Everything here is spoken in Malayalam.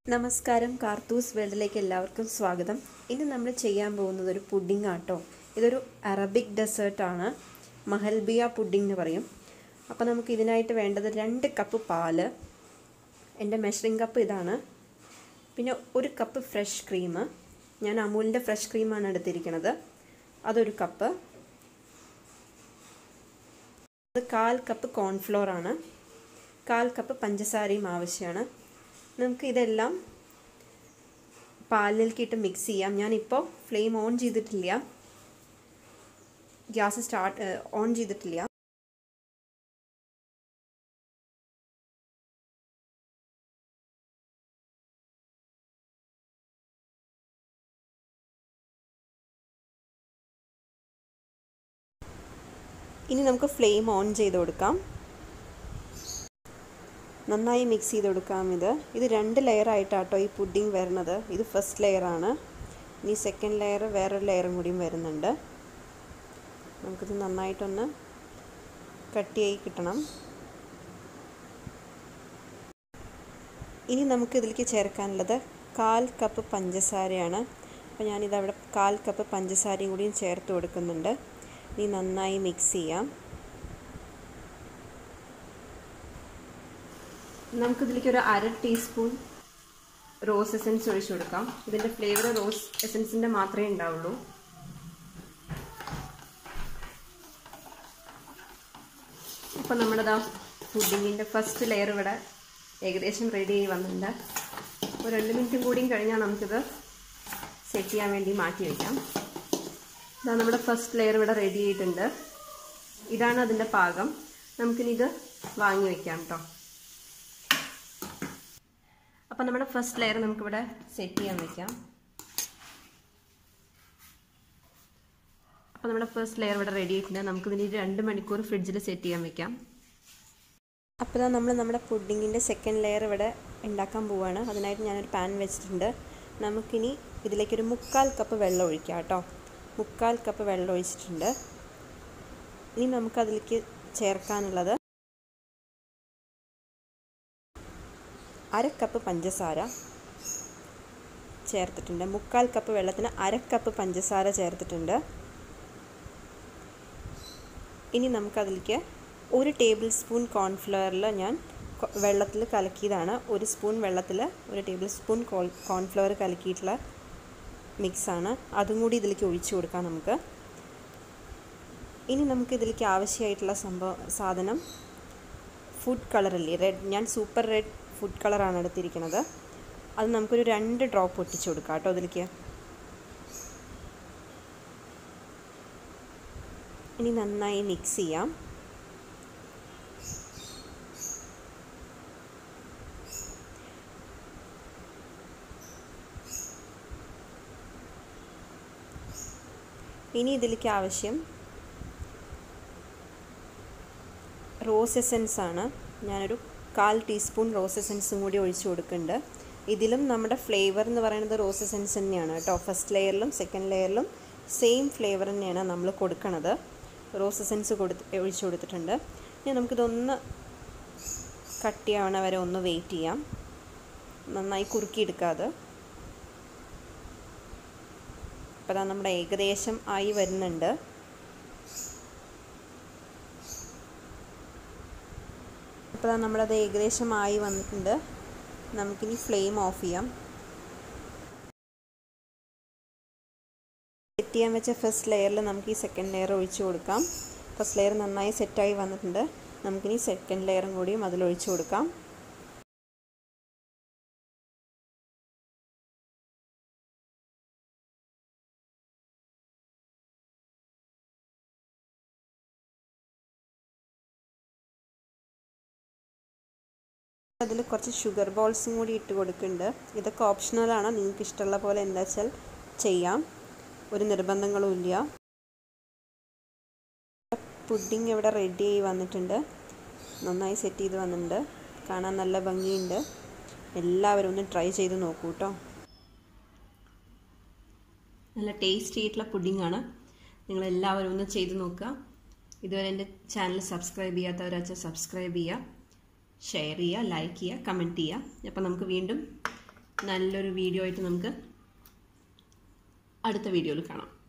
നമസ്കാരം കാർത്തൂസ് വേൾഡിലേക്ക് എല്ലാവർക്കും സ്വാഗതം ഇന്ന് നമ്മൾ ചെയ്യാൻ പോകുന്നത് ഒരു പുഡിംഗ് ആട്ടോ ഇതൊരു അറബിക് ഡെസേർട്ടാണ് മഹൽബിയ പുഡിംഗ് എന്ന് പറയും അപ്പോൾ നമുക്ക് ഇതിനായിട്ട് വേണ്ടത് രണ്ട് കപ്പ് പാല് എൻ്റെ മെഷറിംഗ് കപ്പ് ഇതാണ് പിന്നെ ഒരു കപ്പ് ഫ്രഷ് ക്രീം ഞാൻ അമൂലിൻ്റെ ഫ്രഷ് ക്രീമാണ് എടുത്തിരിക്കുന്നത് അതൊരു കപ്പ് അത് കാൽ കപ്പ് കോൺഫ്ലോർ ആണ് കാൽ കപ്പ് പഞ്ചസാരയും ആവശ്യമാണ് നമുക്ക് ഇതെല്ലാം പാലിലേക്കിട്ട് മിക്സ് ചെയ്യാം ഞാനിപ്പോൾ ഫ്ലെയിം ഓൺ ചെയ്തിട്ടില്ല ഗ്യാസ് സ്റ്റാർട്ട് ഓൺ ചെയ്തിട്ടില്ല ഇനി നമുക്ക് ഫ്ലെയിം ഓൺ ചെയ്ത് കൊടുക്കാം നന്നായി മിക്സ് ചെയ്ത് കൊടുക്കാം ഇത് ഇത് രണ്ട് ലെയർ ആയിട്ടാട്ടോ ഈ പുഡിംഗ് വരുന്നത് ഇത് ഫസ്റ്റ് ലെയറാണ് ഇനി സെക്കൻഡ് ലെയർ വേറൊരു ലെയറും കൂടിയും വരുന്നുണ്ട് നമുക്കിത് നന്നായിട്ടൊന്ന് കട്ടിയായി കിട്ടണം ഇനി നമുക്ക് ഇതിലേക്ക് ചേർക്കാനുള്ളത് കാൽ കപ്പ് പഞ്ചസാരയാണ് അപ്പോൾ ഞാനിത് അവിടെ കാൽ കപ്പ് പഞ്ചസാരയും കൂടിയും ചേർത്ത് കൊടുക്കുന്നുണ്ട് ഇനി നന്നായി മിക്സ് ചെയ്യാം നമുക്കിതിലേക്ക് ഒരു അര ടീസ്പൂൺ റോസ് എസൻസ് ഒഴിച്ചു കൊടുക്കാം ഇതിൻ്റെ ഫ്ലേവർ റോസ് എസൻസിൻ്റെ മാത്രമേ ഉണ്ടാവുള്ളൂ ഇപ്പം നമ്മുടെ ദാ പുഡിങ്ങിൻ്റെ ഫസ്റ്റ് ലെയർ ഇവിടെ ഏകദേശം റെഡി ആയി വന്നിട്ടുണ്ട് ഒരു രണ്ട് മിനിറ്റും കൂടിയും കഴിഞ്ഞാൽ നമുക്കിത് സെറ്റ് ചെയ്യാൻ വേണ്ടി മാറ്റി വയ്ക്കാം ഇതാ നമ്മുടെ ഫസ്റ്റ് ലെയർ ഇവിടെ റെഡി ആയിട്ടുണ്ട് ഇതാണ് അതിൻ്റെ പാകം നമുക്കിനി ഇത് വാങ്ങി വയ്ക്കാം കേട്ടോ അപ്പം നമ്മുടെ ഫസ്റ്റ് ലെയർ നമുക്കിവിടെ സെറ്റ് ചെയ്യാൻ വയ്ക്കാം അപ്പോൾ നമ്മുടെ ഫസ്റ്റ് ലെയർ ഇവിടെ റെഡി ആയിട്ടുണ്ട് നമുക്കിതിന് രണ്ട് മണിക്കൂർ ഫ്രിഡ്ജിൽ സെറ്റ് ചെയ്യാൻ വെക്കാം അപ്പോൾ ഇതാ നമ്മൾ നമ്മുടെ പുഡിങ്ങിൻ്റെ സെക്കൻഡ് ലെയർ ഇവിടെ ഉണ്ടാക്കാൻ പോവുകയാണ് അതിനായിട്ട് ഞാനൊരു പാൻ വെച്ചിട്ടുണ്ട് നമുക്കിനി ഇതിലേക്കൊരു മുക്കാൽ കപ്പ് വെള്ളം ഒഴിക്കാം കേട്ടോ മുക്കാൽ കപ്പ് വെള്ളം ഒഴിച്ചിട്ടുണ്ട് ഇനി നമുക്കതിലേക്ക് ചേർക്കാനുള്ളത് അര കപ്പ് പഞ്ചസാര ചേർത്തിട്ടുണ്ട് മുക്കാൽ കപ്പ് വെള്ളത്തിന് അര കപ്പ് പഞ്ചസാര ചേർത്തിട്ടുണ്ട് ഇനി നമുക്കതിലേക്ക് ഒരു ടേബിൾ സ്പൂൺ കോൺഫ്ലവറിൽ ഞാൻ വെള്ളത്തിൽ കലക്കിയതാണ് ഒരു സ്പൂൺ വെള്ളത്തിൽ ഒരു ടേബിൾ സ്പൂൺ കോൺഫ്ലവർ കലക്കിയിട്ടുള്ള മിക്സാണ് അതും കൂടി ഇതിലേക്ക് ഒഴിച്ചു കൊടുക്കാം നമുക്ക് ഇനി നമുക്ക് ഇതിലേക്ക് ആവശ്യമായിട്ടുള്ള സംഭവം സാധനം ഫുഡ് കളറല്ലേ റെഡ് ഞാൻ സൂപ്പർ റെഡ് ഫുഡ് കളറാണ് എടുത്തിരിക്കുന്നത് അത് നമുക്കൊരു രണ്ട് ഡ്രോപ്പ് ഒട്ടിച്ചു കൊടുക്കാം കേട്ടോ അതിലേക്ക് ഇനി നന്നായി മിക്സ് ചെയ്യാം ഇനി ഇതിലേക്ക് ആവശ്യം റോസ് എസൻസ് ആണ് ഞാനൊരു കാൽ ടീസ്പൂൺ റോസ് എസൻസും കൂടി ഒഴിച്ചു കൊടുക്കുന്നുണ്ട് ഇതിലും നമ്മുടെ ഫ്ലേവർ എന്ന് പറയുന്നത് റോസ് എസൻസ് തന്നെയാണ് കേട്ടോ ഫസ്റ്റ് ലെയറിലും സെക്കൻഡ് ലെയറിലും സെയിം ഫ്ലേവർ തന്നെയാണ് നമ്മൾ കൊടുക്കണത് റോസ് എസൻസ് കൊടുത്ത് ഒഴിച്ചു കൊടുത്തിട്ടുണ്ട് ഇനി നമുക്കിതൊന്ന് കട്ടിയാവണ വരെ ഒന്ന് വെയിറ്റ് ചെയ്യാം നന്നായി കുറുക്കിയെടുക്കാതെ അപ്പോൾ അതാ നമ്മുടെ ഏകദേശം ആയി വരുന്നുണ്ട് അപ്പോൾ നമ്മളത് ഏകദേശം ആയി വന്നിട്ടുണ്ട് നമുക്കിനി ഫ്ലെയിം ഓഫ് ചെയ്യാം സെറ്റ് ചെയ്യാൻ വെച്ച ഫസ്റ്റ് ലെയറിൽ നമുക്ക് ഈ സെക്കൻഡ് ലെയർ ഒഴിച്ചു കൊടുക്കാം ഫസ്റ്റ് ലെയർ നന്നായി സെറ്റായി വന്നിട്ടുണ്ട് നമുക്കിനി സെക്കൻഡ് ലെയറും കൂടിയും അതിൽ ഒഴിച്ചു കൊടുക്കാം അതിൽ കുറച്ച് ഷുഗർ ബോൾസും കൂടി ഇട്ട് കൊടുക്കുന്നുണ്ട് ഇതൊക്കെ ഓപ്ഷണലാണ് നിങ്ങൾക്ക് ഇഷ്ടമുള്ള പോലെ എന്താ വെച്ചാൽ ചെയ്യാം ഒരു നിർബന്ധങ്ങളും ഇല്ല പുഡിങ് ഇവിടെ റെഡി ആയി വന്നിട്ടുണ്ട് നന്നായി സെറ്റ് ചെയ്ത് വന്നിട്ടുണ്ട് കാണാൻ നല്ല ഭംഗിയുണ്ട് എല്ലാവരും ഒന്ന് ട്രൈ ചെയ്ത് നോക്കൂ കേട്ടോ നല്ല ടേസ്റ്റി ആയിട്ടുള്ള പുഡിങ്ങാണ് നിങ്ങളെല്ലാവരും ഒന്ന് ചെയ്ത് നോക്കുക ഇതുവരെ എൻ്റെ ചാനൽ സബ്സ്ക്രൈബ് ചെയ്യാത്തവരാച്ചാൽ സബ്സ്ക്രൈബ് ചെയ്യുക ഷെയർ ചെയ്യുക ലൈക്ക് ചെയ്യുക കമൻറ്റ് ചെയ്യുക അപ്പോൾ നമുക്ക് വീണ്ടും നല്ലൊരു വീഡിയോ ആയിട്ട് നമുക്ക് അടുത്ത വീഡിയോയിൽ കാണാം